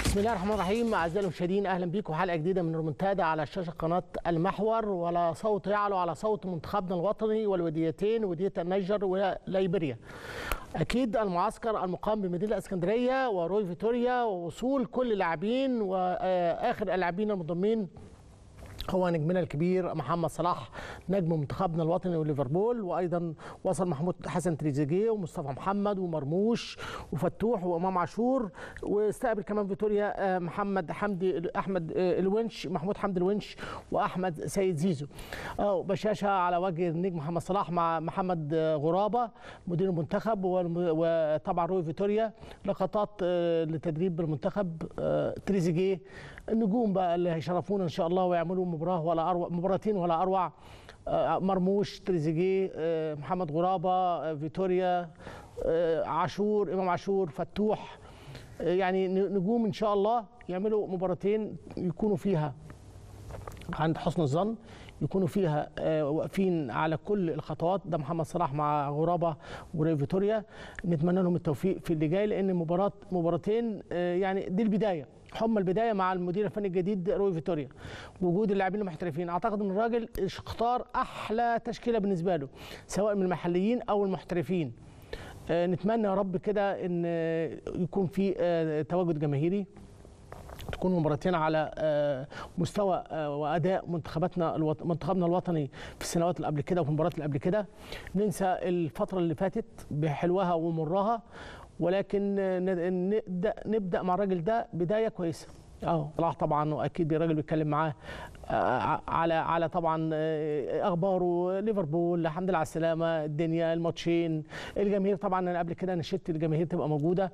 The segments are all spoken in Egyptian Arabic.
بسم الله الرحمن الرحيم اعزائي المشاهدين اهلا بيكم حلقه جديده من رومنتادا على شاشه قناه المحور ولا صوت يعلو على صوت منتخبنا الوطني والوديتين وديه النيجر وليبيريا. اكيد المعسكر المقام بمدينه الاسكندريه وروي فيتوريا ووصول كل اللاعبين واخر اللاعبين المنضمين هو نجمنا الكبير محمد صلاح نجم منتخبنا الوطني وليفربول وايضا وصل محمود حسن تريزيجيه ومصطفى محمد ومرموش وفتوح وامام عاشور واستقبل كمان فيتوريا محمد حمدي احمد الونش محمود حمدي الونش واحمد سيد زيزو اه بشاشه على وجه النجم محمد صلاح مع محمد غرابه مدير المنتخب وطبعا روي فيتوريا لقطات لتدريب المنتخب تريزيجيه النجوم بقى اللي هيشرفونا ان شاء الله ويعملوا مباراه ولا اروع مباراتين ولا اروع مرموش تريزيجيه محمد غرابه فيتوريا عاشور امام عاشور فتوح يعني نجوم ان شاء الله يعملوا مباراتين يكونوا فيها عند حسن الظن يكونوا فيها واقفين على كل الخطوات ده محمد صلاح مع غرابه وفيتوريا نتمنى لهم التوفيق في اللي جاي لان مباراه مباراتين يعني دي البدايه هم البدايه مع المدير الفني الجديد روي فيتوريا وجود اللاعبين المحترفين اعتقد ان الراجل اختار احلى تشكيله بالنسبه له سواء من المحليين او المحترفين نتمنى يا رب كده ان يكون في تواجد جماهيري تكون مباراتين على مستوى واداء منتخباتنا منتخبنا الوطني في السنوات اللي قبل كده وفي المباريات اللي قبل كده ننسى الفتره اللي فاتت بحلوها ومرها ولكن نبدا نبدا مع الراجل ده بدايه كويسه اه صلاح طبعا واكيد الراجل بيتكلم معاه على على طبعا اخباره ليفربول الحمد لله على السلامه الدنيا الماتشين الجماهير طبعا انا قبل كده نشدت الجماهير تبقى موجوده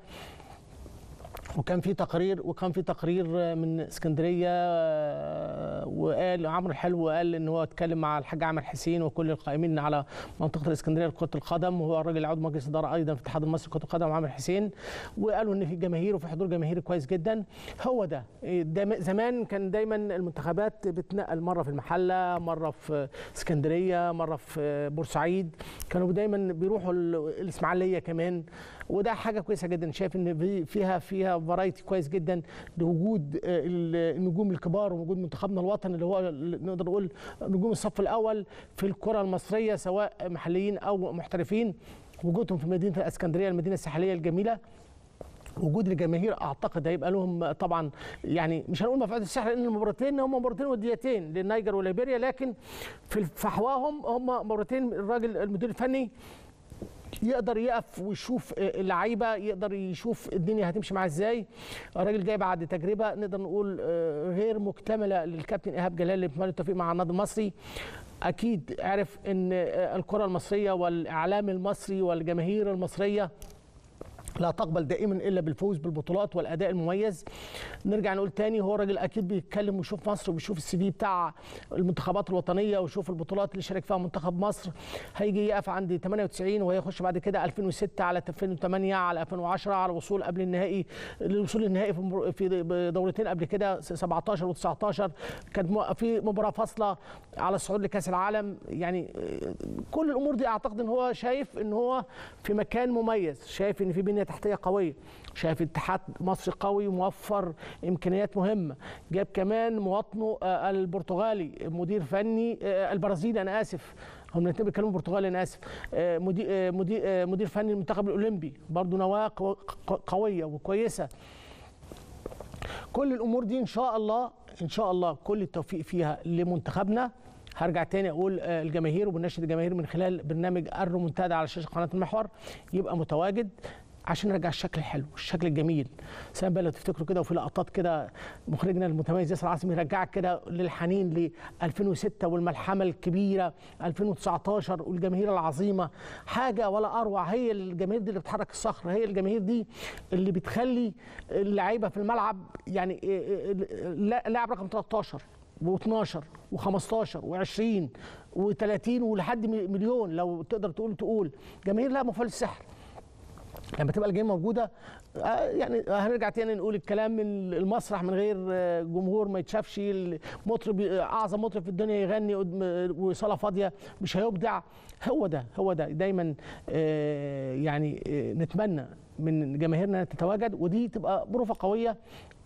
وكان في تقرير وكان في تقرير من اسكندريه وقال عمرو الحلو قال ان هو اتكلم مع الحاج عامر حسين وكل القائمين على منطقه الاسكندريه لكره القدم وهو الراجل عضو مجلس اداره ايضا في الاتحاد المصري لكره القدم عامر حسين وقالوا ان في جماهير وفي حضور جماهيري كويس جدا هو ده, ده زمان كان دايما المنتخبات بتنقل مره في المحله مره في اسكندريه مره في بورسعيد كانوا دايما بيروحوا الاسماعيليه كمان وده حاجه كويسه جدا شايف ان فيها فيها فرايتي كويس جدا لوجود النجوم الكبار ووجود منتخبنا الوطني اللي هو نقدر نقول نجوم الصف الاول في الكره المصريه سواء محليين او محترفين وجودهم في مدينه الاسكندريه المدينه الساحليه الجميله وجود الجماهير اعتقد هيبقى لهم طبعا يعني مش هنقول مفعول السحر لان المباراتين هم مباراتين وديتين للنيجر وليبيريا لكن في فحواهم هم مباراتين الراجل المدير الفني يقدر يقف ويشوف اللعيبه يقدر يشوف الدنيا هتمشي معاه ازاي الراجل جاي بعد تجربه نقدر نقول غير مكتمله للكابتن ايهاب جلال اللي بيتمنى التوفيق مع النادي المصري اكيد عرف ان الكره المصريه والاعلام المصري والجماهير المصريه لا تقبل دائما الا بالفوز بالبطولات والاداء المميز نرجع نقول تاني هو راجل اكيد بيتكلم ويشوف مصر وبيشوف السي في بتاع المنتخبات الوطنيه ويشوف البطولات اللي شارك فيها منتخب مصر هيجي يقف عند 98 وهيخش بعد كده 2006 على 2008 على 2010 على الوصول قبل النهائي الوصول للنهائي في دورتين قبل كده 17 و19 كانت في مباراه فاصله على الصعود لكاس العالم يعني كل الامور دي اعتقد ان هو شايف ان هو في مكان مميز شايف ان في بنيه تحتيه قويه شايف اتحاد مصري قوي موفر امكانيات مهمه جاب كمان مواطنه البرتغالي مدير فني البرازيلي انا اسف هم الاثنين بيتكلموا برتغالي انا اسف مدير مدير مدير فني المنتخب الاولمبي برضه نواه قويه وكويسه كل الامور دي ان شاء الله ان شاء الله كل التوفيق فيها لمنتخبنا هرجع تاني اقول الجماهير وبنشد الجماهير من خلال برنامج الرومنتادا على شاشه قناه المحور يبقى متواجد عشان نرجع الشكل الحلو الشكل الجميل سواء بقى لو تفتكروا كده وفي لقطات كده مخرجنا المتميز ياسر عاصم يرجعك كده للحنين ل 2006 والملحمه الكبيره 2019 والجماهير العظيمه حاجه ولا اروع هي الجماهير دي اللي بتحرك الصخر هي الجماهير دي اللي بتخلي اللعيبه في الملعب يعني لاعب رقم 13 و12 و15 و20 و30 ولحد مليون لو تقدر تقول تقول جماهير لا مفعول السحر لما تبقى الجيم موجوده يعني هنرجع تاني نقول الكلام من المسرح من غير جمهور ما يتشافش المطرب اعظم مطرب في الدنيا يغني وصاله فاضيه مش هيبدع هو ده هو ده دايما يعني نتمنى من جماهيرنا تتواجد ودي تبقى بروفه قويه